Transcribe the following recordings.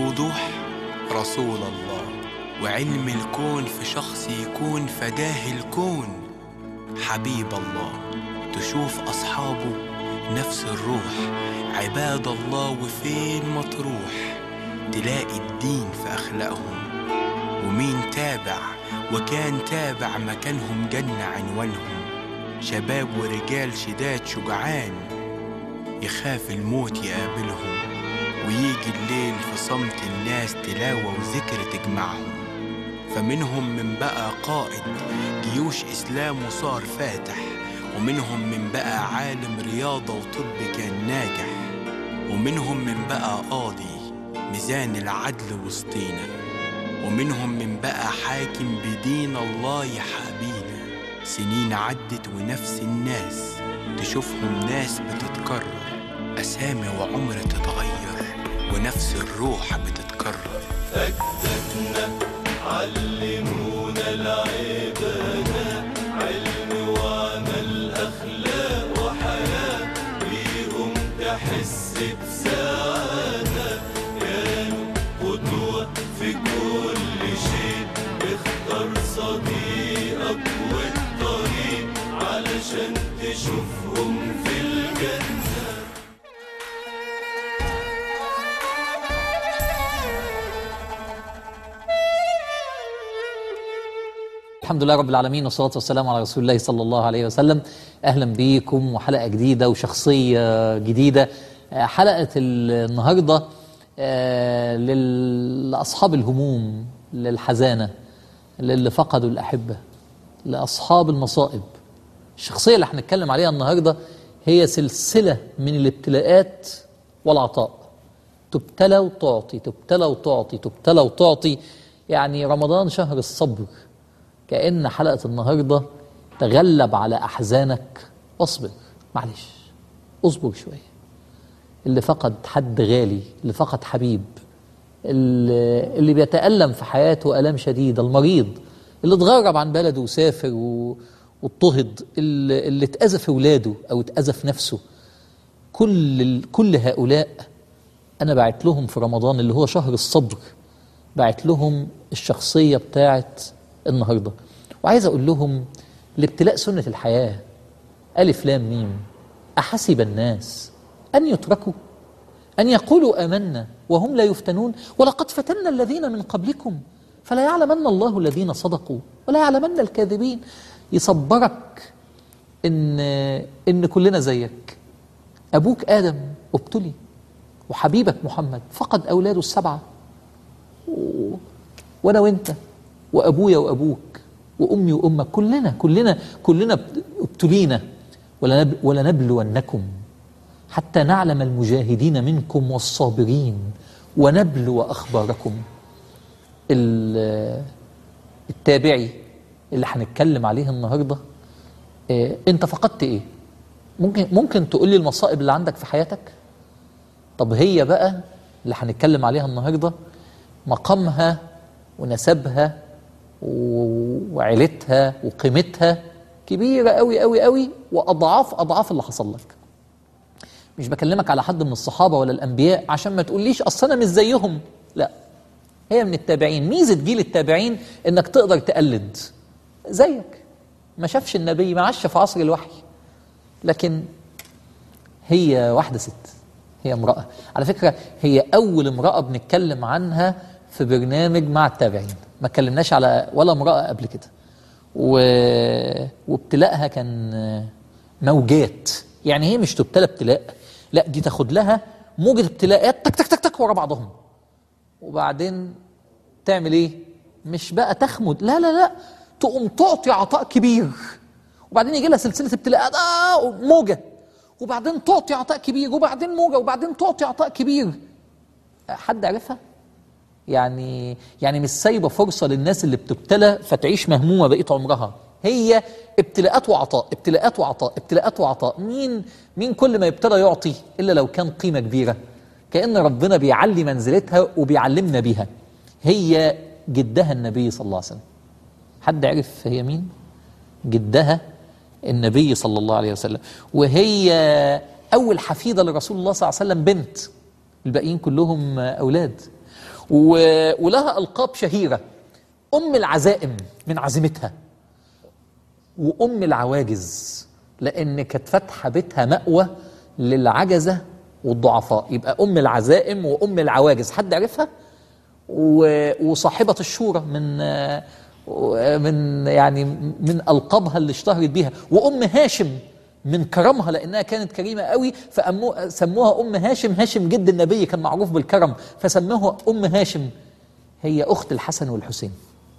بوضوح رسول الله وعلم الكون في شخص يكون فداه الكون حبيب الله تشوف أصحابه نفس الروح عباد الله وفين ما تروح تلاقي الدين في أخلاقهم ومين تابع وكان تابع مكانهم جنة عنوانهم شباب ورجال شداد شجعان يخاف الموت يقابلهم ويجي الليل في صمت الناس تلاوة وذكر تجمعهم فمنهم من بقى قائد جيوش إسلام وصار فاتح ومنهم من بقى عالم رياضة وطب كان ناجح ومنهم من بقى قاضي ميزان العدل وسطينا ومنهم من بقى حاكم بدين الله يحابينا سنين عدت ونفس الناس تشوفهم ناس بتتكرر أسامي وعمر تتغير ونفس الروح بتتكرر أجدادنا علمونا العبادة علم وعمل أخلاق وحياة بيهم تحس بسعادة كانوا قدوة في كل شيء اختار صديقك والطريق علشان تشوفهم في الجنة الحمد لله رب العالمين والصلاة والسلام على رسول الله صلى الله عليه وسلم أهلا بيكم وحلقة جديدة وشخصية جديدة آه، حلقة النهاردة آه، لل- لأصحاب الهموم للحزانة للي فقدوا الأحبة لأصحاب المصائب الشخصية اللي هنتكلم عليها النهاردة هي سلسلة من الابتلاءات والعطاء تبتلى وتعطي تبتلى وتعطي تبتلى وتعطي يعني رمضان شهر الصبر كأن حلقة النهاردة تغلب على أحزانك واصبر معلش اصبر شوية اللي فقد حد غالي اللي فقد حبيب اللي اللي بيتألم في حياته ألام شديدة المريض اللي اتغرب عن بلده وسافر و- واضطهد اللي, اللي اتأذى في ولاده أو اتأذى في نفسه كل ال- كل هؤلاء أنا بعت لهم في رمضان اللي هو شهر الصبر بعت لهم الشخصية بتاعت النهاردة وعايز أقول لهم الابتلاء سنة الحياة ألف لام ميم أحسب الناس أن يتركوا أن يقولوا آمنا وهم لا يفتنون ولقد فتنا الذين من قبلكم فلا يعلمن الله الذين صدقوا ولا يعلمن الكاذبين يصبرك إن إن كلنا زيك أبوك آدم ابتلي وحبيبك محمد فقد أولاده السبعة و- وأنا وأنت وأبويا وأبوك وأمي وأمك كلنا كلنا كلنا ابتلينا ولنب- ولنبلونكم حتى نعلم المجاهدين منكم والصابرين ونبلو أخباركم ال- التابعي اللي هنتكلم عليه النهارده آه، انت فقدت ايه ممكن ممكن تقول لي المصائب اللي عندك في حياتك طب هي بقى اللي هنتكلم عليها النهارده مقامها ونسبها و- وعيلتها وقيمتها كبيره قوي قوي قوي واضعاف اضعاف اللي حصل لك مش بكلمك على حد من الصحابه ولا الانبياء عشان ما تقوليش اصل انا مش زيهم لا هي من التابعين ميزه جيل التابعين انك تقدر تقلد زيك ما شافش النبي ما عاش في عصر الوحي لكن هي واحده ست هي امراه على فكره هي اول امراه بنتكلم عنها في برنامج مع التابعين ما اتكلمناش على ولا امراه قبل كده و... وابتلاءها كان موجات يعني هي مش تبتلى ابتلاء لا دي تاخد لها موجة ابتلاءات تك تك تك تك ورا بعضهم وبعدين تعمل ايه مش بقى تخمد لا لا لا تقوم تعطي عطاء كبير وبعدين يجي لها سلسله ابتلاءات آه موجه وبعدين تعطي عطاء كبير وبعدين موجه وبعدين تعطي عطاء كبير حد عرفها يعني يعني مش سايبه فرصه للناس اللي بتبتلى فتعيش مهمومه بقيه عمرها هي ابتلاءات وعطاء ابتلاءات وعطاء ابتلاءات وعطاء مين مين كل ما يبتلى يعطي الا لو كان قيمه كبيره كان ربنا بيعلي منزلتها وبيعلمنا بيها هي جدها النبي صلى الله عليه وسلم حد عرف هي مين جدها النبي صلى الله عليه وسلم وهي اول حفيده لرسول الله صلى الله عليه وسلم بنت الباقيين كلهم اولاد و- ولها ألقاب شهيرة أم العزائم من عزيمتها وأم العواجز لأن كانت فاتحة بيتها مأوى للعجزة والضعفاء يبقى أم العزائم وأم العواجز حد عرفها؟ و- وصاحبة الشورى من آه، من يعني من ألقابها اللي اشتهرت بيها وأم هاشم من كرمها لأنها كانت كريمة قوي فسموها أم هاشم هاشم جد النبي كان معروف بالكرم فسموها أم هاشم هي أخت الحسن والحسين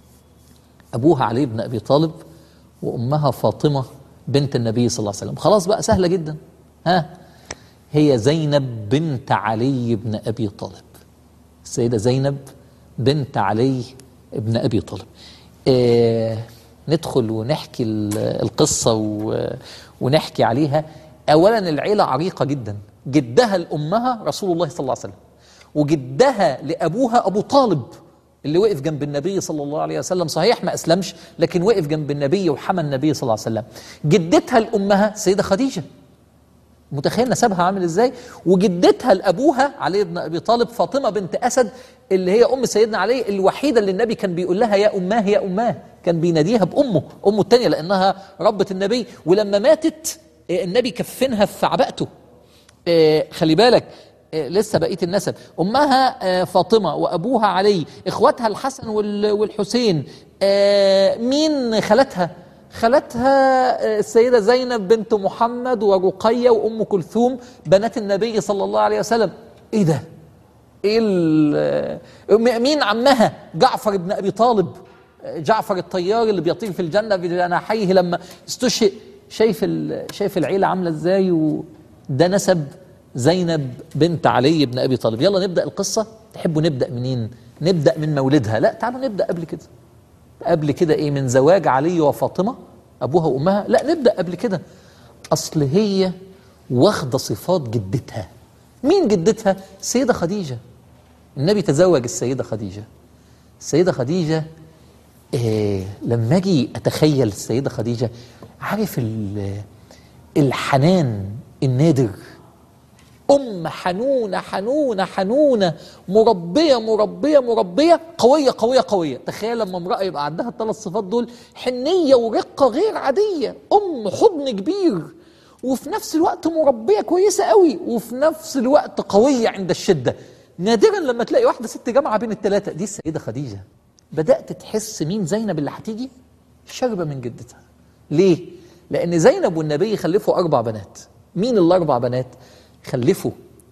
أبوها علي بن أبي طالب وأمها فاطمة بنت النبي صلى الله عليه وسلم خلاص بقى سهلة جدا ها هي زينب بنت علي بن أبي طالب السيدة زينب بنت علي بن أبي طالب آه ندخل ونحكي ال- القصة و- ونحكي عليها أولا العيلة عريقة جدا جدها لأمها رسول الله صلى الله عليه وسلم وجدها لأبوها أبو طالب اللي وقف جنب النبي صلى الله عليه وسلم صحيح ما أسلمش لكن وقف جنب النبي وحمى النبي صلى الله عليه وسلم جدتها لأمها السيدة خديجة متخيل نسبها عامل ازاي وجدتها لابوها علي بن ابي طالب فاطمه بنت اسد اللي هي ام سيدنا علي الوحيده اللي النبي كان بيقول لها يا اماه يا اماه كان بيناديها بامه امه الثانيه لانها ربة النبي ولما ماتت آه، النبي كفنها في عباءته آه، خلي بالك آه، لسه بقيه النسب امها آه، فاطمه وابوها علي اخواتها الحسن وال- والحسين آه، مين خالتها خالتها آه، السيده زينب بنت محمد ورقيه وام كلثوم بنات النبي صلى الله عليه وسلم ايه ده ايه ال- م- مين عمها جعفر بن ابي طالب جعفر الطيار اللي بيطير في الجنه بجناحيه لما استشهد شايف ال- شايف العيله عامله ازاي وده نسب زينب بنت علي بن ابي طالب يلا نبدا القصه تحبوا نبدا منين نبدا من مولدها لا تعالوا نبدا قبل كده قبل كده ايه من زواج علي وفاطمه ابوها وامها لا نبدا قبل كده اصل هي واخده صفات جدتها مين جدتها السيده خديجه النبي تزوج السيده خديجه السيده خديجه إيه لما اجي اتخيل السيده خديجه عارف ال- الحنان النادر أم حنونة حنونة حنونة مربية مربية مربية قوية قوية قوية تخيل لما امرأة يبقى عندها الثلاث صفات دول حنية ورقة غير عادية أم حضن كبير وفي نفس الوقت مربية كويسة قوي وفي نفس الوقت قوية عند الشدة نادرا لما تلاقي واحدة ست جامعة بين الثلاثة دي السيدة خديجة بدأت تحس مين زينب اللي هتيجي شاربة من جدتها ليه؟ لأن زينب والنبي خلفوا أربع بنات مين الأربع بنات؟ خلفوا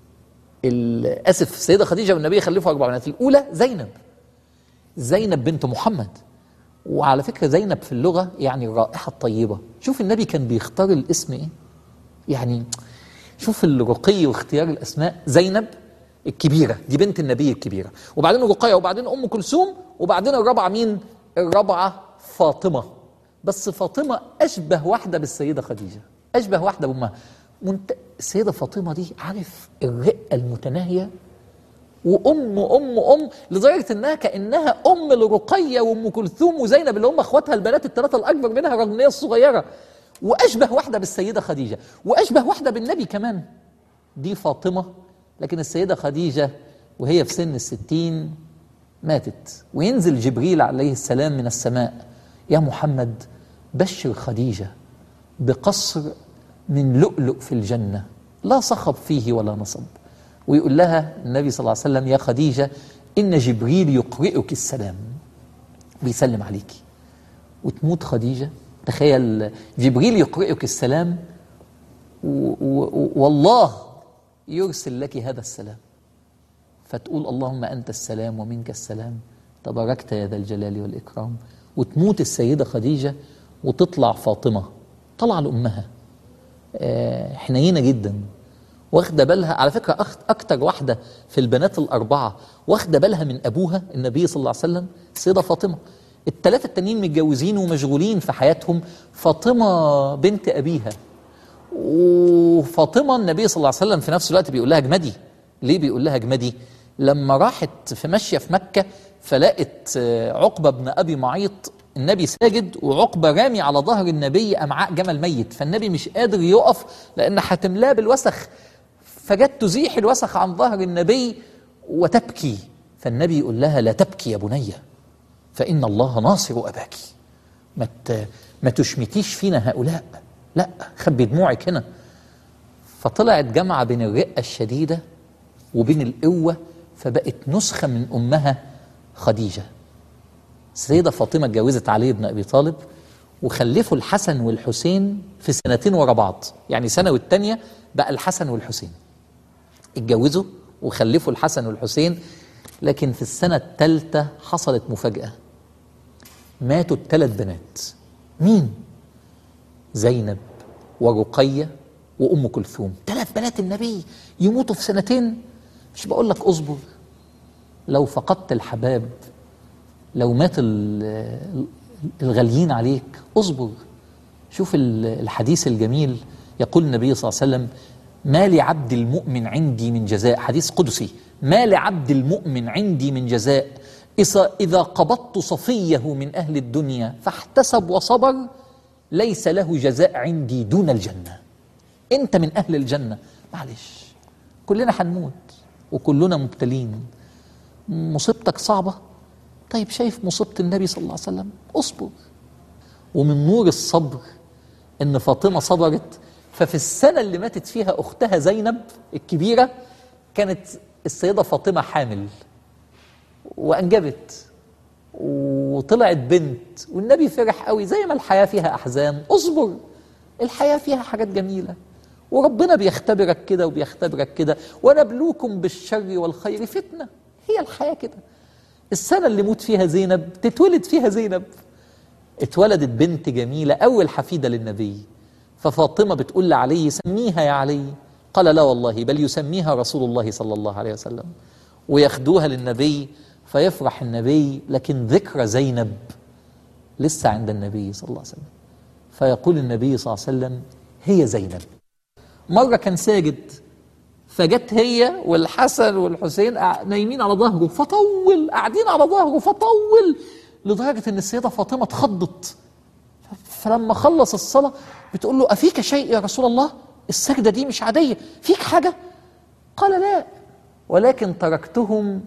ال- اسف السيده خديجه والنبي خلفوا اربع بنات الاولى زينب زينب بنت محمد وعلى فكره زينب في اللغه يعني الرائحه الطيبه شوف النبي كان بيختار الاسم ايه يعني شوف الرقي واختيار الاسماء زينب الكبيره دي بنت النبي الكبيره وبعدين رقيه وبعدين ام كلثوم وبعدين الرابعه مين الرابعه فاطمه بس فاطمه اشبه واحده بالسيده خديجه اشبه واحده بامها منت... السيده فاطمه دي عارف الرقه المتناهيه وام ام ام لدرجه انها كانها ام لرقيه وام كلثوم وزينب اللي هم اخواتها البنات الثلاثه الاكبر منها رغم ان هي الصغيره واشبه واحده بالسيده خديجه واشبه واحده بالنبي كمان دي فاطمه لكن السيده خديجه وهي في سن الستين ماتت وينزل جبريل عليه السلام من السماء يا محمد بشر خديجه بقصر من لؤلؤ في الجنه لا صخب فيه ولا نصب ويقول لها النبي صلى الله عليه وسلم يا خديجه ان جبريل يقرئك السلام بيسلم عليكي وتموت خديجه تخيل جبريل يقرئك السلام و- و- والله يرسل لك هذا السلام فتقول اللهم انت السلام ومنك السلام تباركت يا ذا الجلال والاكرام وتموت السيده خديجه وتطلع فاطمه طلع لامها آه، حنينه جدا واخده بالها على فكره أخت اكتر واحده في البنات الاربعه واخده بالها من ابوها النبي صلى الله عليه وسلم السيده فاطمه الثلاثه التانيين متجوزين ومشغولين في حياتهم فاطمه بنت ابيها وفاطمه النبي صلى الله عليه وسلم في نفس الوقت بيقول لها اجمدي ليه بيقول لها اجمدي لما راحت في ماشيه في مكه فلقت آه، عقبه بن ابي معيط النبي ساجد وعقبه رامي على ظهر النبي امعاء جمل ميت فالنبي مش قادر يقف لان هتملاه بالوسخ فجت تزيح الوسخ عن ظهر النبي وتبكي فالنبي يقول لها لا تبكي يا بني فإن الله ناصر أباك ما ت- ما تشمتيش فينا هؤلاء لا خبي دموعك هنا فطلعت جامعة بين الرقة الشديدة وبين القوة فبقت نسخة من أمها خديجة السيدة فاطمة اتجوزت علي بن أبي طالب وخلفوا الحسن والحسين في سنتين ورا بعض يعني سنة والتانية بقى الحسن والحسين اتجوزوا وخلفوا الحسن والحسين لكن في السنة الثالثة حصلت مفاجأة ماتوا الثلاث بنات مين؟ زينب ورقية وأم كلثوم ثلاث بنات النبي يموتوا في سنتين مش بقول لك اصبر لو فقدت الحباب لو مات ال- الغاليين عليك اصبر شوف ال- الحديث الجميل يقول النبي صلى الله عليه وسلم ما لعبد المؤمن عندي من جزاء حديث قدسي ما لعبد المؤمن عندي من جزاء إذا- إذا قبضت صفيه من أهل الدنيا فاحتسب وصبر ليس له جزاء عندي دون الجنة أنت من أهل الجنة معلش كلنا هنموت وكلنا مبتلين مصيبتك صعبة طيب شايف مصيبة النبي صلى الله عليه وسلم اصبر ومن نور الصبر ان فاطمة صبرت ففي السنة اللي ماتت فيها اختها زينب الكبيرة كانت السيدة فاطمة حامل وانجبت وطلعت بنت والنبي فرح قوي زي ما الحياة فيها احزان اصبر الحياة فيها حاجات جميلة وربنا بيختبرك كده وبيختبرك كده ونبلوكم بالشر والخير فتنة هي الحياة كده السنة اللي موت فيها زينب تتولد فيها زينب اتولدت بنت جميلة أول حفيدة للنبي ففاطمة بتقول لعلي سميها يا علي قال لا والله بل يسميها رسول الله صلى الله عليه وسلم وياخدوها للنبي فيفرح النبي لكن ذكرى زينب لسه عند النبي صلى الله عليه وسلم فيقول النبي صلى الله عليه وسلم هي زينب مرة كان ساجد فجت هي والحسن والحسين قاع- نايمين على ظهره فطول قاعدين على ظهره فطول لدرجة ان السيدة فاطمة اتخضت فلما خلص الصلاة بتقول له أفيك شيء يا رسول الله السجدة دي مش عادية فيك حاجة قال لا ولكن تركتهم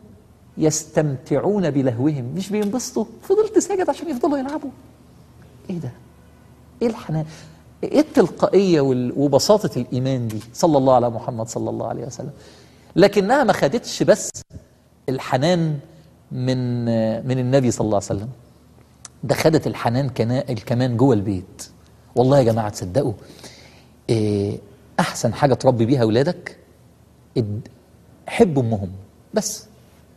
يستمتعون بلهوهم مش بينبسطوا فضلت ساجد عشان يفضلوا يلعبوا ايه ده ايه الحنان ايه التلقائيه وال- وبساطه الايمان دي صلى الله على محمد صلى الله عليه وسلم لكنها ما خدتش بس الحنان من من النبي صلى الله عليه وسلم ده خدت الحنان كنا كمان جوه البيت والله يا جماعه تصدقوا إيه احسن حاجه تربي بيها اولادك اد- حب امهم بس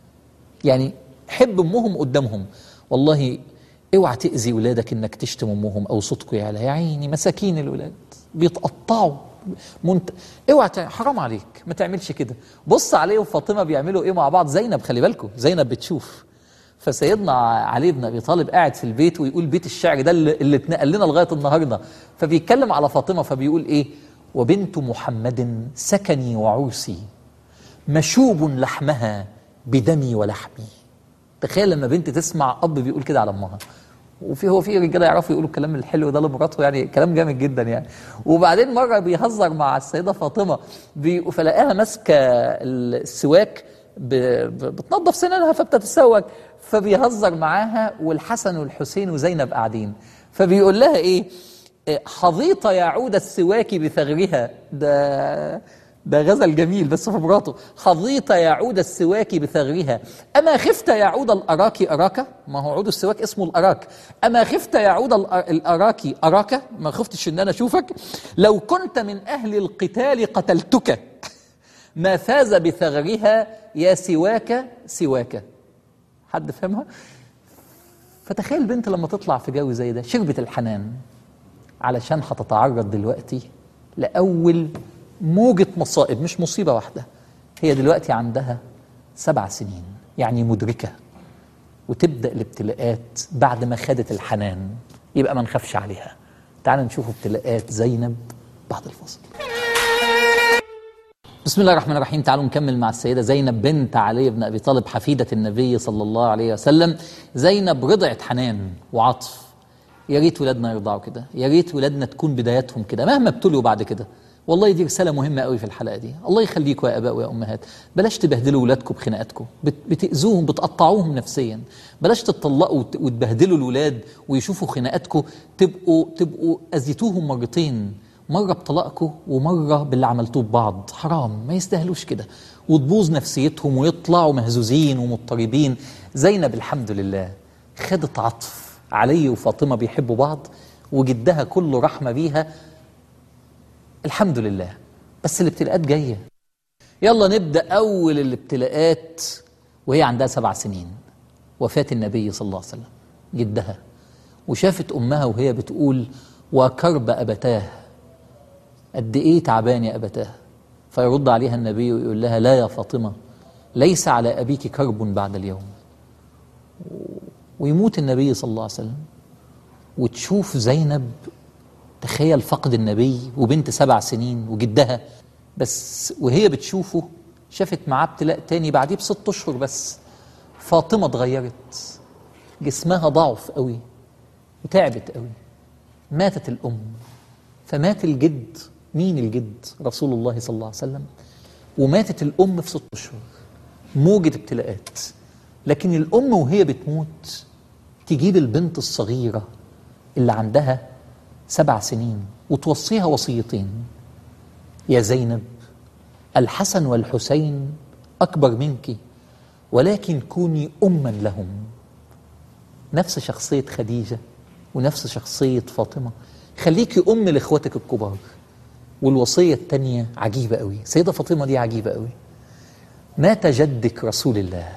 يعني حب امهم قدامهم والله اوعى تاذي ولادك انك تشتم امهم او صوتكم يعلى يا عيني مساكين الولاد بيتقطعوا منت... اوعى تع- حرام عليك ما تعملش كده بص عليه وفاطمه بيعملوا ايه مع بعض زينب خلي بالكم زينب بتشوف فسيدنا علي بن ابي طالب قاعد في البيت ويقول بيت الشعر ده اللي, اللي اتنقل لنا لغايه النهارده فبيتكلم على فاطمه فبيقول ايه وبنت محمد سكني وعرسي مشوب لحمها بدمي ولحمي تخيل لما بنت تسمع اب بيقول كده على امها وفي هو في رجاله يعرفوا يقولوا الكلام الحلو ده لمراته يعني كلام جامد جدا يعني وبعدين مره بيهزر مع السيده فاطمه بي فلاقاها ماسكه السواك ب... ب... بتنظف سنانها فبتتسوق فبيهزر معاها والحسن والحسين وزينب قاعدين فبيقول لها ايه إيه، حظيت يعود السواك بثغرها ده ده غزل جميل بس في مراته حظيت يعود السواك بثغرها أما خفت يعود الأراك أراك ما هو عود السواك اسمه الأراك أما خفت يعود الأ- الأراك أراك ما خفتش إن أنا أشوفك لو كنت من أهل القتال قتلتك ما فاز بثغرها يا سواك سواك حد فهمها فتخيل بنت لما تطلع في جو زي ده شربت الحنان علشان هتتعرض دلوقتي لأول موجة مصائب مش مصيبة واحدة هي دلوقتي عندها سبع سنين يعني مدركة وتبدأ الابتلاءات بعد ما خدت الحنان يبقى ما نخافش عليها تعال نشوف ابتلاءات زينب بعد الفصل بسم الله الرحمن الرحيم تعالوا نكمل مع السيدة زينب بنت علي بن أبي طالب حفيدة النبي صلى الله عليه وسلم زينب رضعت حنان وعطف يا ريت ولادنا يرضعوا كده يا ريت ولادنا تكون بداياتهم كده مهما ابتلوا بعد كده والله دي رسالة مهمة قوي في الحلقة دي الله يخليكم يا آباء ويا أمهات بلاش تبهدلوا ولادكم بخناقاتكم بت- بتأذوهم بتقطعوهم نفسيا بلاش تطلقوا وت- وتبهدلوا الولاد ويشوفوا خناقاتكم تبقوا تبقوا أذيتوهم مرتين مرة بطلاقكم ومرة باللي عملتوه ببعض حرام ما يستاهلوش كده وتبوظ نفسيتهم ويطلعوا مهزوزين ومضطربين زينب الحمد لله خدت عطف علي وفاطمة بيحبوا بعض وجدها كله رحمة بيها الحمد لله بس الابتلاءات جايه يلا نبدا اول الابتلاءات وهي عندها سبع سنين وفاه النبي صلى الله عليه وسلم جدها وشافت امها وهي بتقول وكرب ابتاه قد ايه تعبان يا ابتاه فيرد عليها النبي ويقول لها لا يا فاطمه ليس على ابيك كرب بعد اليوم ويموت النبي صلى الله عليه وسلم وتشوف زينب تخيل فقد النبي وبنت سبع سنين وجدها بس وهي بتشوفه شافت معاه ابتلاء تاني بعديه بست اشهر بس فاطمه اتغيرت جسمها ضعف قوي وتعبت قوي ماتت الام فمات الجد مين الجد رسول الله صلى الله عليه وسلم وماتت الام في ست اشهر موجة ابتلاءات لكن الام وهي بتموت تجيب البنت الصغيره اللي عندها سبع سنين وتوصيها وصيتين يا زينب الحسن والحسين اكبر منك ولكن كوني اما لهم نفس شخصيه خديجه ونفس شخصيه فاطمه خليكي ام لاخواتك الكبار والوصيه الثانيه عجيبه قوي سيده فاطمه دي عجيبه قوي مات جدك رسول الله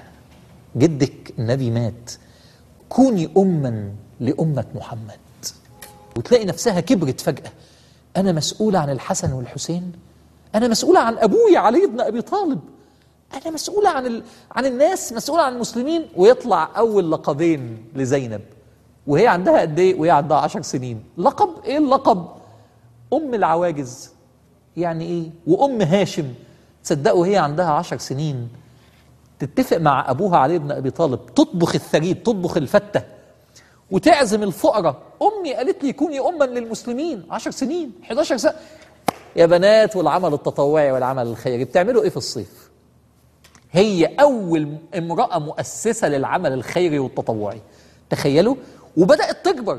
جدك النبي مات كوني اما لامه محمد وتلاقي نفسها كبرت فجأة أنا مسؤولة عن الحسن والحسين أنا مسؤولة عن أبويا علي بن أبي طالب أنا مسؤولة عن ال... عن الناس مسؤولة عن المسلمين ويطلع أول لقبين لزينب وهي عندها قد إيه؟ وهي عندها عشر سنين لقب إيه اللقب؟ أم العواجز يعني إيه؟ وأم هاشم تصدقوا هي عندها عشر سنين تتفق مع أبوها علي بن أبي طالب تطبخ الثريد تطبخ الفتة وتعزم الفقراء امي قالت لي كوني اما للمسلمين 10 سنين 11 سنه يا بنات والعمل التطوعي والعمل الخيري بتعملوا ايه في الصيف هي اول امراه مؤسسه للعمل الخيري والتطوعي تخيلوا وبدات تكبر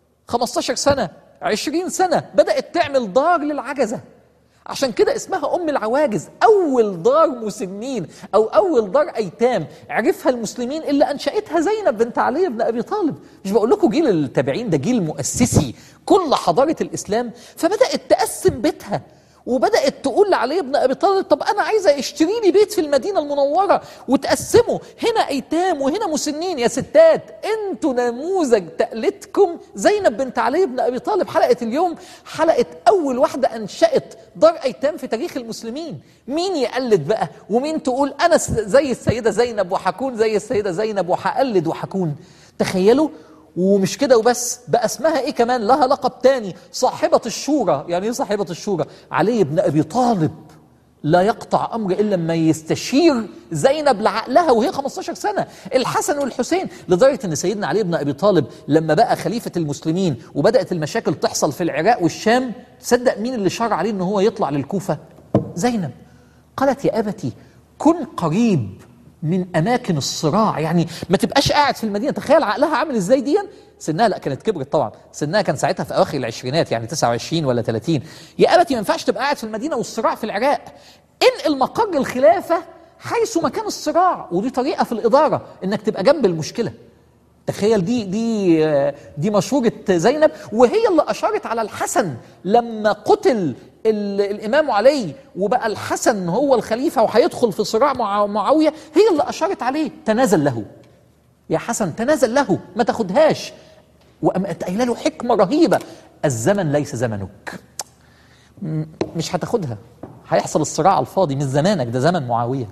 15 سنه 20 سنه بدات تعمل دار للعجزه عشان كده اسمها ام العواجز اول دار مسنين او اول دار ايتام عرفها المسلمين الا انشاتها زينب بنت علي بن ابي طالب مش بقول لكم جيل التابعين ده جيل مؤسسي كل حضاره الاسلام فبدات تقسم بيتها وبدات تقول لعلي بن ابي طالب طب انا عايزه اشتري لي بيت في المدينه المنوره وتقسمه هنا ايتام وهنا مسنين يا ستات انتوا نموذج تقليدكم زينب بنت علي بن ابي طالب حلقه اليوم حلقه اول واحده انشات دار ايتام في تاريخ المسلمين مين يقلد بقى ومين تقول انا س- زي السيده زينب وحكون زي السيده زينب وهقلد وحكون تخيلوا ومش كده وبس بقى اسمها ايه كمان لها لقب تاني صاحبة الشورى يعني ايه صاحبة الشورى علي بن ابي طالب لا يقطع امر الا لما يستشير زينب لعقلها وهي 15 سنه الحسن والحسين لدرجه ان سيدنا علي بن ابي طالب لما بقى خليفه المسلمين وبدات المشاكل تحصل في العراق والشام تصدق مين اللي شرع عليه ان هو يطلع للكوفه زينب قالت يا ابتي كن قريب من اماكن الصراع يعني ما تبقاش قاعد في المدينه تخيل عقلها عامل ازاي دي سنها لا كانت كبرت طبعا سنها كان ساعتها في اواخر العشرينات يعني 29 ولا 30 يا ابتي ما ينفعش تبقى قاعد في المدينه والصراع في العراق انقل مقر الخلافه حيث مكان الصراع ودي طريقه في الاداره انك تبقى جنب المشكله تخيل دي دي دي مشورة زينب وهي اللي أشارت على الحسن لما قتل ال- الإمام علي وبقى الحسن هو الخليفة وهيدخل في صراع مع معاوية هي اللي أشارت عليه تنازل له يا حسن تنازل له ما تاخدهاش وقامت قايله له حكمة رهيبة الزمن ليس زمنك م- مش هتاخدها هيحصل الصراع على الفاضي مش زمانك ده زمن معاوية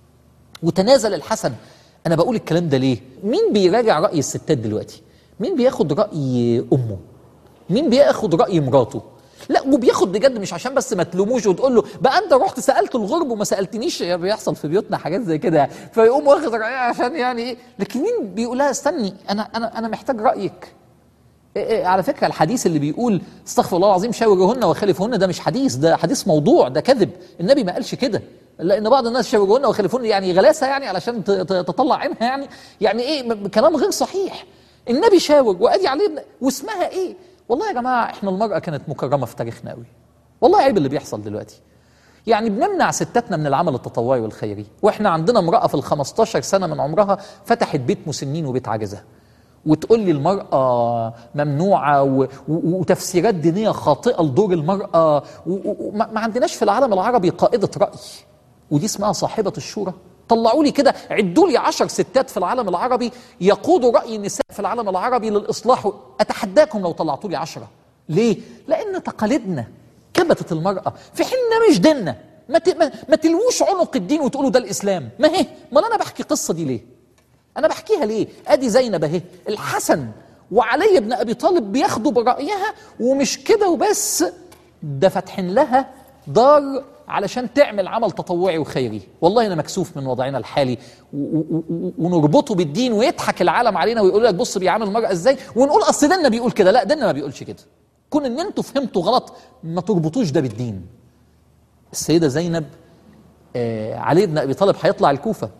وتنازل الحسن انا بقول الكلام ده ليه مين بيراجع راي الستات دلوقتي مين بياخد راي امه مين بياخد راي مراته لا وبياخد بجد مش عشان بس ما تلوموش وتقول له بقى انت رحت سالت الغرب وما سالتنيش يا بيحصل في بيوتنا حاجات زي كده فيقوم واخد رايها عشان يعني ايه لكن مين بيقول لها استني انا انا انا محتاج رايك إيه إيه على فكره الحديث اللي بيقول استغفر الله العظيم شاورهن وخالفهن ده مش حديث ده حديث موضوع ده كذب النبي ما قالش كده لان بعض الناس شاورهن وخالفهن يعني غلاسه يعني علشان ت- ت- تطلع عينها يعني يعني ايه م- كلام غير صحيح النبي شاور وادي عليه ابن- واسمها ايه والله يا جماعه احنا المراه كانت مكرمه في تاريخنا قوي والله عيب اللي بيحصل دلوقتي يعني بنمنع ستاتنا من العمل التطوعي والخيري واحنا عندنا امراه في ال 15 سنه من عمرها فتحت بيت مسنين وبيت عجزه وتقول لي المرأة ممنوعة و- و- وتفسيرات دينية خاطئة لدور المرأة وما ما عندناش في العالم العربي قائدة رأي ودي اسمها صاحبة الشورى طلعوا لي كده عدوا لي عشر ستات في العالم العربي يقودوا رأي النساء في العالم العربي للإصلاح أتحداكم لو طلعتوا لي عشرة ليه؟ لأن تقاليدنا كبتت المرأة في حين إنها مش ديننا ما, ت... ما... ما تلوش عنق الدين وتقولوا ده الإسلام ما هي ما أنا بحكي قصة دي ليه انا بحكيها ليه ادي زينب اهي الحسن وعلي بن ابي طالب بياخدوا برايها ومش كده وبس ده فاتحين لها دار علشان تعمل عمل تطوعي وخيري والله انا مكسوف من وضعنا الحالي و- و- و- ونربطه بالدين ويضحك العالم علينا ويقول لك بص بيعامل المراه ازاي ونقول اصل ديننا بيقول كده لا ديننا ما بيقولش كده كون ان انتوا فهمتوا غلط ما تربطوش ده بالدين السيده زينب آه علي بن ابي طالب هيطلع الكوفه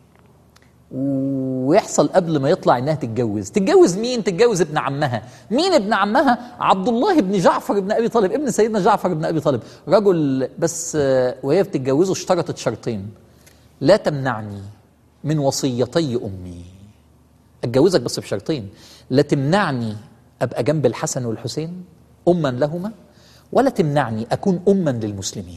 ويحصل قبل ما يطلع انها تتجوز تتجوز مين تتجوز ابن عمها مين ابن عمها عبد الله بن جعفر بن ابي طالب ابن سيدنا جعفر بن ابي طالب رجل بس آه، وهي بتتجوزه اشترطت شرطين لا تمنعني من وصيتي امي اتجوزك بس بشرطين لا تمنعني ابقى جنب الحسن والحسين اما لهما ولا تمنعني اكون اما للمسلمين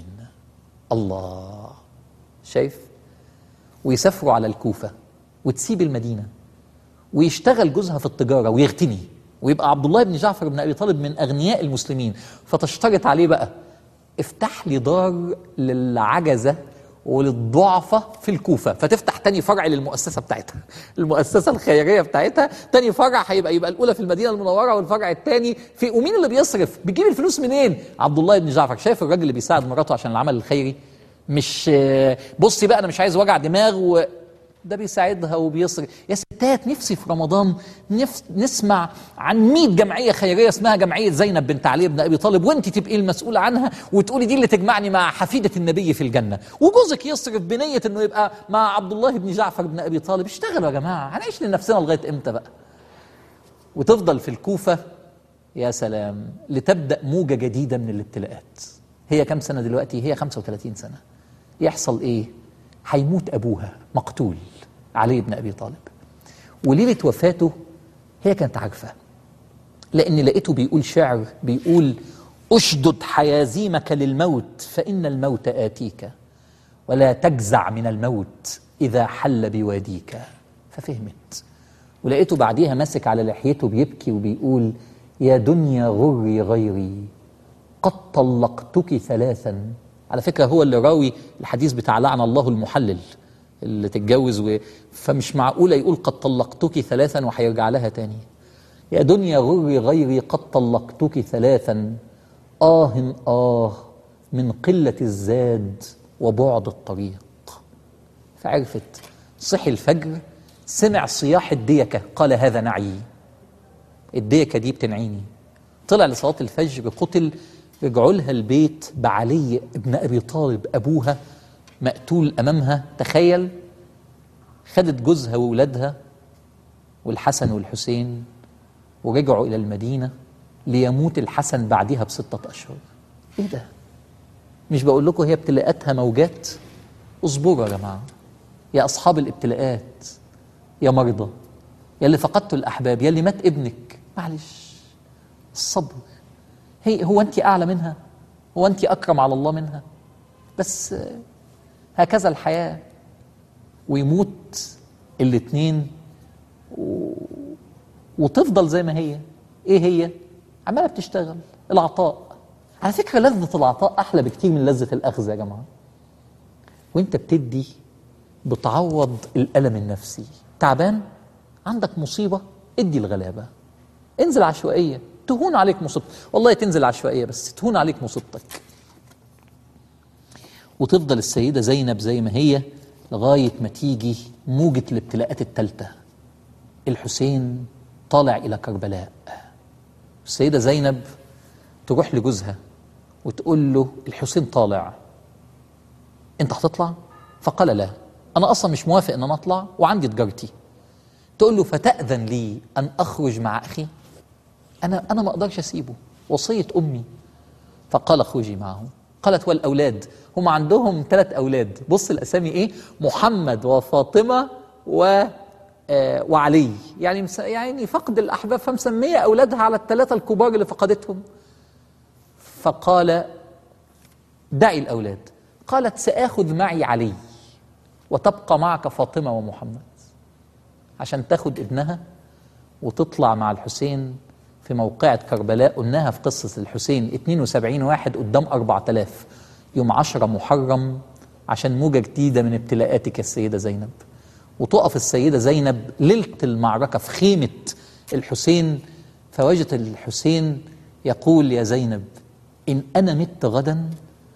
الله شايف ويسافروا على الكوفة وتسيب المدينة ويشتغل جوزها في التجارة ويغتني ويبقى عبد الله بن جعفر بن أبي طالب من أغنياء المسلمين فتشترط عليه بقى افتح لي دار للعجزة وللضعفة في الكوفة فتفتح تاني فرع للمؤسسة بتاعتها المؤسسة الخيرية بتاعتها تاني فرع هيبقى يبقى الأولى في المدينة المنورة والفرع التاني في ومين اللي بيصرف بيجيب الفلوس منين عبد الله بن جعفر شايف الراجل اللي بيساعد مراته عشان العمل الخيري مش آه، بصي بقى انا مش عايز وجع دماغ و ده بيساعدها وبيصرف يا ستات نفسي في رمضان نف... نسمع عن 100 جمعيه خيريه اسمها جمعيه زينب بنت علي بن ابي طالب وانت تبقي المسؤوله عنها وتقولي دي اللي تجمعني مع حفيده النبي في الجنه وجوزك يصرف بنيه انه يبقى مع عبد الله بن جعفر بن ابي طالب اشتغلوا يا جماعه هنعيش لنفسنا لغايه امتى بقى وتفضل في الكوفه يا سلام لتبدا موجه جديده من الابتلاءات هي كم سنه دلوقتي هي 35 سنه يحصل ايه هيموت ابوها مقتول علي بن ابي طالب وليله وفاته هي كانت عارفه لان لقيته بيقول شعر بيقول اشدد حيازيمك للموت فان الموت اتيك ولا تجزع من الموت اذا حل بواديك ففهمت ولقيته بعديها ماسك على لحيته بيبكي وبيقول يا دنيا غري غيري قد طلقتك ثلاثا على فكرة هو اللي راوي الحديث بتاع لعن الله المحلل اللي تتجوز و... فمش معقولة يقول قد طلقتك ثلاثا وهيرجع لها تاني يا دنيا غري غيري قد طلقتك ثلاثا آه آه من قلة الزاد وبعد الطريق فعرفت صحي الفجر سمع صياح الديكة قال هذا نعي الديكة دي بتنعيني طلع لصلاة الفجر قتل رجعوا لها البيت بعلي ابن أبي طالب أبوها مقتول أمامها تخيل خدت جوزها وولادها والحسن والحسين ورجعوا إلى المدينة ليموت الحسن بعدها بستة أشهر إيه ده؟ مش بقول لكم هي ابتلاءاتها موجات اصبروا يا جماعة يا أصحاب الابتلاءات يا مرضى يا اللي فقدتوا الأحباب يا اللي مات ابنك معلش الصبر هي هو أنت أعلى منها هو أنت أكرم على الله منها بس آه، هكذا الحياة ويموت الاتنين و... وتفضل زي ما هي ايه هي عماله بتشتغل العطاء على فكره لذه العطاء احلى بكتير من لذه الاخذ يا جماعه وانت بتدي بتعوض الالم النفسي تعبان عندك مصيبه ادي الغلابه انزل عشوائيه تهون عليك مصيبتك والله تنزل عشوائيه بس تهون عليك مصيبتك وتفضل السيده زينب زي ما هي لغايه ما تيجي موجه الابتلاءات الثالثه الحسين طالع الى كربلاء السيدة زينب تروح لجوزها وتقول له الحسين طالع انت هتطلع فقال لا انا اصلا مش موافق ان انا اطلع وعندي تجارتي تقول له فتأذن لي ان اخرج مع اخي انا انا ما اقدرش اسيبه وصية امي فقال اخرجي معه قالت والاولاد هم عندهم ثلاث اولاد بص الاسامي ايه محمد وفاطمه و آه وعلي يعني مس- يعني فقد الاحباب فمسميه اولادها على الثلاثه الكبار اللي فقدتهم فقال دعي الاولاد قالت ساخذ معي علي وتبقى معك فاطمه ومحمد عشان تاخد ابنها وتطلع مع الحسين في موقعة كربلاء قلناها في قصة الحسين 72 واحد قدام 4000 يوم 10 محرم عشان موجة جديدة من ابتلاءاتك السيدة زينب وتقف السيدة زينب ليلة المعركة في خيمة الحسين فوجدت الحسين يقول يا زينب إن أنا مت غدا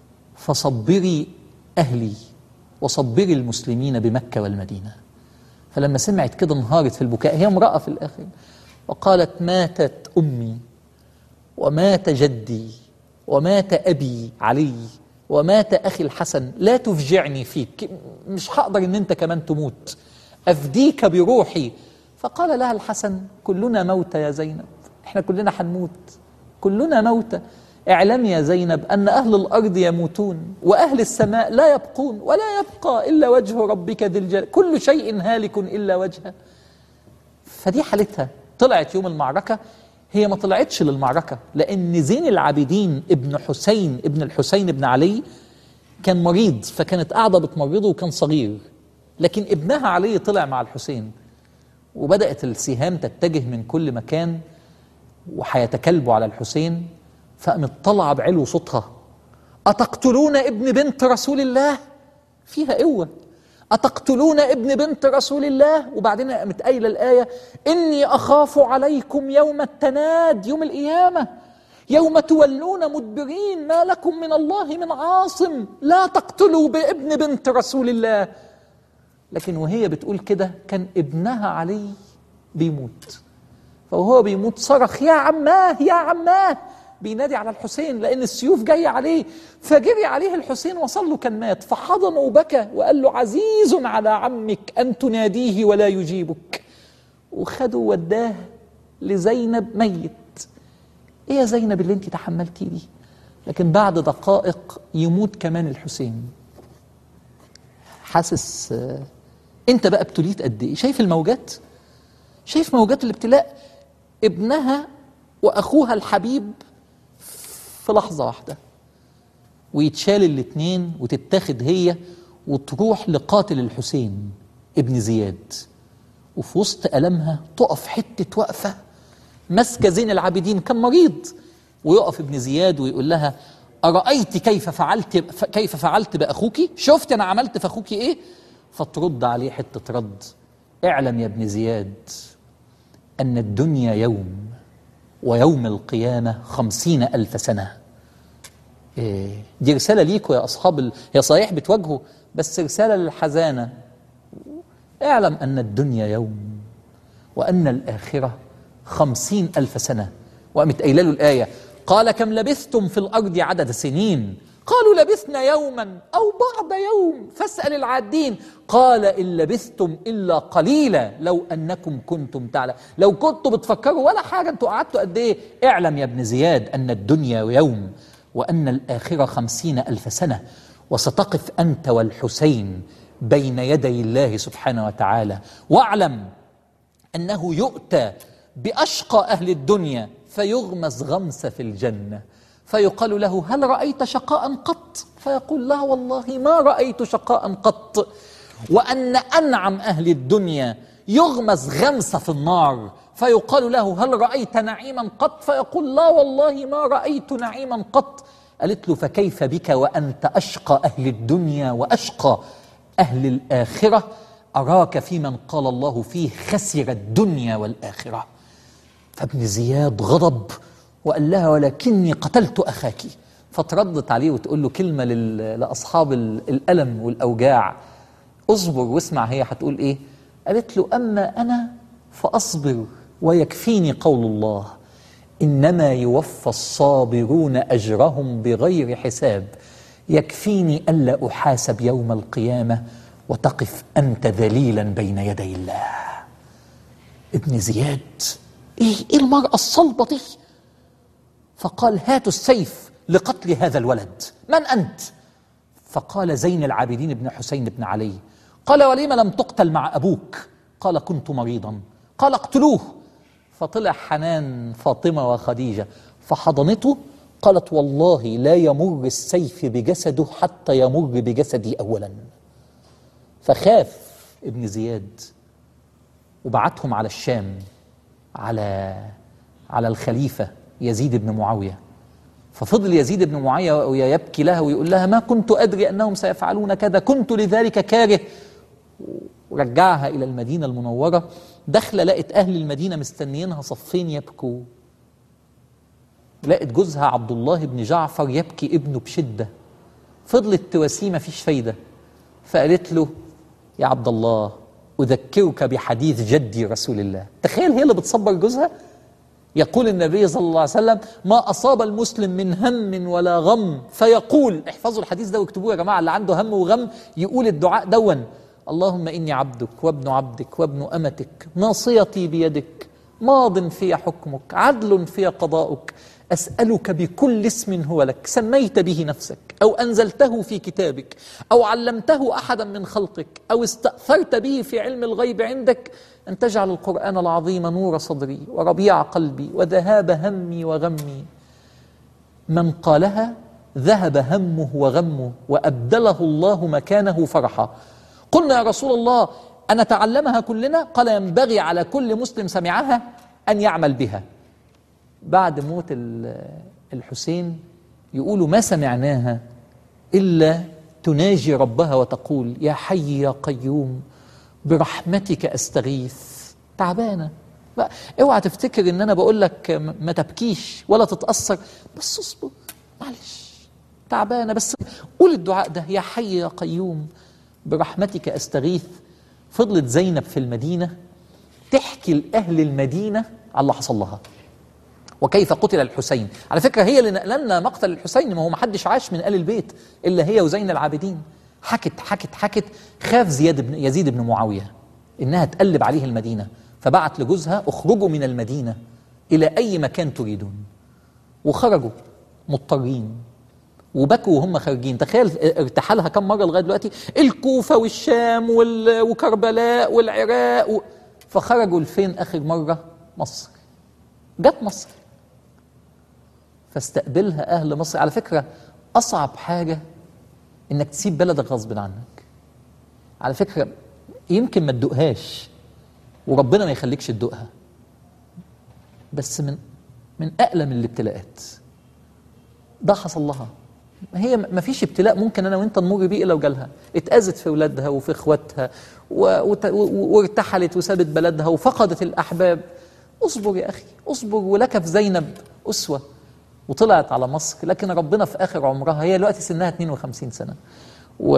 فصبري أهلي وصبري المسلمين بمكة والمدينة فلما سمعت كده انهارت في البكاء هي امرأة في الآخر وقالت ماتت أمي ومات جدي ومات أبي علي ومات أخي الحسن لا تفجعني فيك مش هقدر إن أنت كمان تموت أفديك بروحي فقال لها الحسن كلنا موتى يا زينب احنا كلنا هنموت كلنا موتى اعلم يا زينب أن أهل الأرض يموتون وأهل السماء لا يبقون ولا يبقى إلا وجه ربك ذي الجلال كل شيء هالك إلا وجهه فدي حالتها طلعت يوم المعركة هي ما طلعتش للمعركة لأن زين العابدين ابن حسين ابن الحسين ابن علي كان مريض فكانت قاعدة بتمرضه وكان صغير لكن ابنها علي طلع مع الحسين وبدأت السهام تتجه من كل مكان وهيتكلبوا على الحسين فقامت طالعة بعلو صوتها أتقتلون ابن بنت رسول الله فيها قوة أتقتلون ابن بنت رسول الله وبعدين قامت قايلة الآية إني أخاف عليكم يوم التناد يوم القيامة يوم تولون مدبرين ما لكم من الله من عاصم لا تقتلوا بابن بنت رسول الله لكن وهي بتقول كده كان ابنها علي بيموت فوهو بيموت صرخ يا عماه يا عماه بينادي على الحسين لان السيوف جايه عليه فجري عليه الحسين وصل له كان مات فحضنه وبكى وقال له عزيز على عمك ان تناديه ولا يجيبك وخده وداه لزينب ميت ايه يا زينب اللي انت تحملتي دي لكن بعد دقائق يموت كمان الحسين حاسس آه، انت بقى ابتليت قد ايه شايف الموجات شايف موجات الابتلاء ابنها واخوها الحبيب في لحظه واحده ويتشال الاتنين وتتاخد هي وتروح لقاتل الحسين ابن زياد وفي وسط ألمها تقف حتة وقفة ماسكة زين العابدين كان مريض ويقف ابن زياد ويقول لها أرأيت كيف فعلت ف- كيف فعلت بأخوك؟ شفت أنا عملت في أخوك إيه؟ فترد عليه حتة رد اعلم يا ابن زياد أن الدنيا يوم ويوم القيامة خمسين ألف سنة إيه، دي رسالة ليكوا يا أصحاب ال... هي صحيح بتواجهوا بس رسالة للحزانة اعلم أن الدنيا يوم وأن الآخرة خمسين ألف سنة وقامت قايله له الآية قال كم لبثتم في الأرض عدد سنين قالوا لبثنا يوما أو بعض يوم فاسأل العادين قال إن لبثتم إلا قليلا لو أنكم كنتم تعلم لو كنتوا بتفكروا ولا حاجة أنتوا قعدتوا قد إيه اعلم يا ابن زياد أن الدنيا يوم وأن الآخرة خمسين ألف سنة وستقف أنت والحسين بين يدي الله سبحانه وتعالى واعلم انه يؤتى باشقى اهل الدنيا فيغمس غمسه في الجنه فيقال له هل رايت شقاء قط فيقول لا والله ما رايت شقاء قط وان انعم اهل الدنيا يغمس غمسه في النار فيقال له هل رايت نعيما قط فيقول لا والله ما رايت نعيما قط قالت له فكيف بك وانت اشقى اهل الدنيا واشقى اهل الاخره اراك في من قال الله فيه خسر الدنيا والاخره فابن زياد غضب وقال لها ولكني قتلت اخاك فتردت عليه وتقول له كلمه لل- لاصحاب ال- الالم والاوجاع اصبر واسمع هي هتقول ايه قالت له اما انا فاصبر ويكفيني قول الله إنما يوفى الصابرون أجرهم بغير حساب يكفيني ألا أحاسب يوم القيامة وتقف أنت ذليلا بين يدي الله ابن زياد إيه, إيه المرأة الصلبة دي فقال هاتوا السيف لقتل هذا الولد من أنت فقال زين العابدين بن حسين بن علي قال ولم لم تقتل مع أبوك قال كنت مريضا قال اقتلوه فطلع حنان فاطمة وخديجة فحضنته قالت والله لا يمر السيف بجسده حتى يمر بجسدي أولا فخاف ابن زياد وبعتهم على الشام على على الخليفة يزيد بن معاوية ففضل يزيد بن معاوية يبكي لها ويقول لها ما كنت أدري أنهم سيفعلون كذا كنت لذلك كاره ورجعها إلى المدينة المنورة داخلة لقت أهل المدينة مستنيينها صفين يبكوا لقت جوزها عبد الله بن جعفر يبكي ابنه بشدة فضلت تواسيه مفيش فايدة فقالت له يا عبد الله أذكرك بحديث جدي رسول الله تخيل هي اللي بتصبر جوزها يقول النبي صلى الله عليه وسلم ما أصاب المسلم من هم ولا غم فيقول احفظوا الحديث ده واكتبوه يا جماعة اللي عنده هم وغم يقول الدعاء دون اللهم إني عبدك وابن عبدك وابن أمتك ناصيتي بيدك ماض في حكمك عدل في قضاؤك أسألك بكل اسم هو لك سميت به نفسك أو أنزلته في كتابك أو علمته أحدا من خلقك أو استأثرت به في علم الغيب عندك أن تجعل القرآن العظيم نور صدري وربيع قلبي وذهاب همي وغمي من قالها ذهب همه وغمه وأبدله الله مكانه فرحا قلنا يا رسول الله أن نتعلمها كلنا قال ينبغي على كل مسلم سمعها أن يعمل بها بعد موت الحسين يقولوا ما سمعناها إلا تناجي ربها وتقول يا حي يا قيوم برحمتك أستغيث تعبانة اوعى تفتكر ان انا بقول لك ما تبكيش ولا تتاثر بس اصبر معلش تعبانه بس قول الدعاء ده يا حي يا قيوم برحمتك استغيث فضلت زينب في المدينه تحكي لاهل المدينه على اللي حصل لها وكيف قتل الحسين على فكره هي اللي نقلنا مقتل الحسين ما هو ما حدش عاش من ال البيت الا هي وزين العابدين حكت حكت حكت خاف زياد بن يزيد بن معاويه انها تقلب عليه المدينه فبعت لجوزها اخرجوا من المدينه الى اي مكان تريدون وخرجوا مضطرين وبكوا وهم خارجين تخيل ارتحالها كم مره لغايه دلوقتي الكوفه والشام وال... وكربلاء والعراق و... فخرجوا لفين اخر مره مصر جت مصر فاستقبلها اهل مصر على فكره اصعب حاجه انك تسيب بلدك غصب عنك على فكره يمكن ما تدوقهاش وربنا ما يخليكش تدوقها بس من من أألم الابتلاءات ده حصل لها هي ما فيش ابتلاء ممكن انا وانت نمر بيه الا وجالها اتاذت في اولادها وفي اخواتها وارتحلت وسابت بلدها وفقدت الاحباب اصبر يا اخي اصبر ولك في زينب اسوه وطلعت على مصر لكن ربنا في اخر عمرها هي دلوقتي سنها 52 سنه و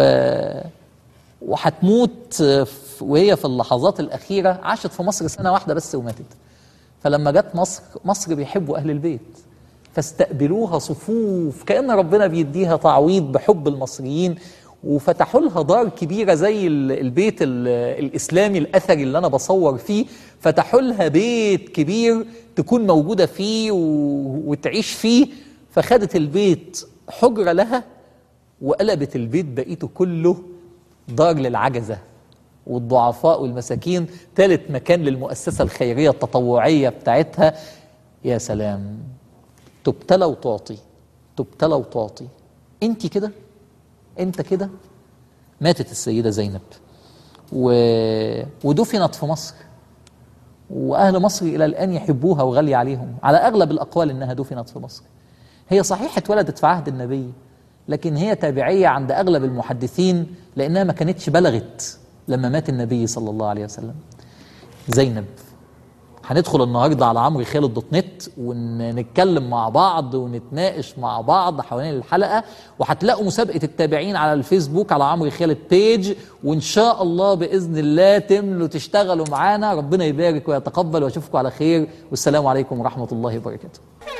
وهتموت وهي في اللحظات الاخيره عاشت في مصر سنه واحده بس وماتت فلما جت مصر مصر بيحبوا اهل البيت فاستقبلوها صفوف كأن ربنا بيديها تعويض بحب المصريين وفتحوا لها دار كبيرة زي البيت الإسلامي الأثري اللي أنا بصور فيه فتحوا لها بيت كبير تكون موجودة فيه وتعيش فيه فخدت البيت حجرة لها وقلبت البيت بقيته كله دار للعجزة والضعفاء والمساكين ثالث مكان للمؤسسة الخيرية التطوعية بتاعتها يا سلام تبتلى وتعطي تبتلى وتعطي انت كده انت كده ماتت السيدة زينب و... ودفنت في مصر وأهل مصر إلى الآن يحبوها وغالية عليهم على أغلب الأقوال إنها دفنت في مصر هي صحيح اتولدت في عهد النبي لكن هي تابعية عند أغلب المحدثين لأنها ما كانتش بلغت لما مات النبي صلى الله عليه وسلم زينب هندخل النهارده على عمرو خالد دوت نت ونتكلم مع بعض ونتناقش مع بعض حوالين الحلقه وهتلاقوا مسابقه التابعين على الفيسبوك على عمرو خالد بيج وان شاء الله باذن الله تملوا تشتغلوا معانا ربنا يبارك ويتقبل واشوفكم على خير والسلام عليكم ورحمه الله وبركاته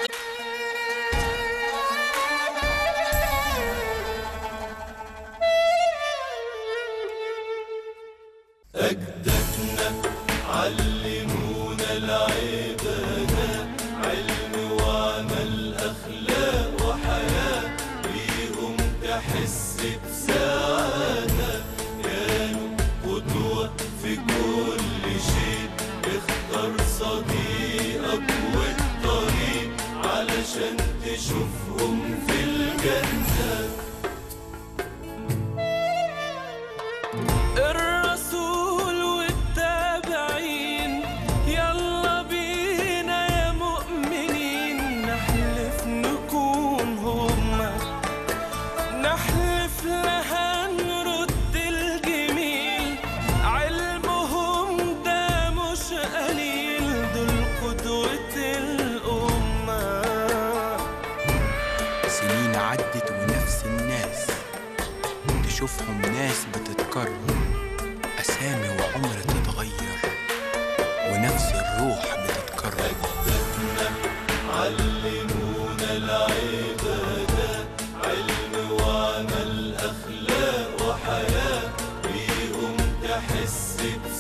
أجدادنا علمونا العبادة علم وعمل أخلاق وحياة بيهم تحس بسعادة كانوا قدوة في كل شيء اختار صديقك والطريق علشان تشوفهم في الجنة الرسول والتابعين يلا بينا يا مؤمنين نحلف نكون هما نحلف لها نرد الجميل علمهم ده مش قليل دول قدوة الأمة سنين عدت ونفس الناس تشوفهم ناس بتتكرر أسامي وعمر تتغير ونفس الروح بتتكرر علمونا العبادة علم وعمل أخلاق وحياة بيهم تحس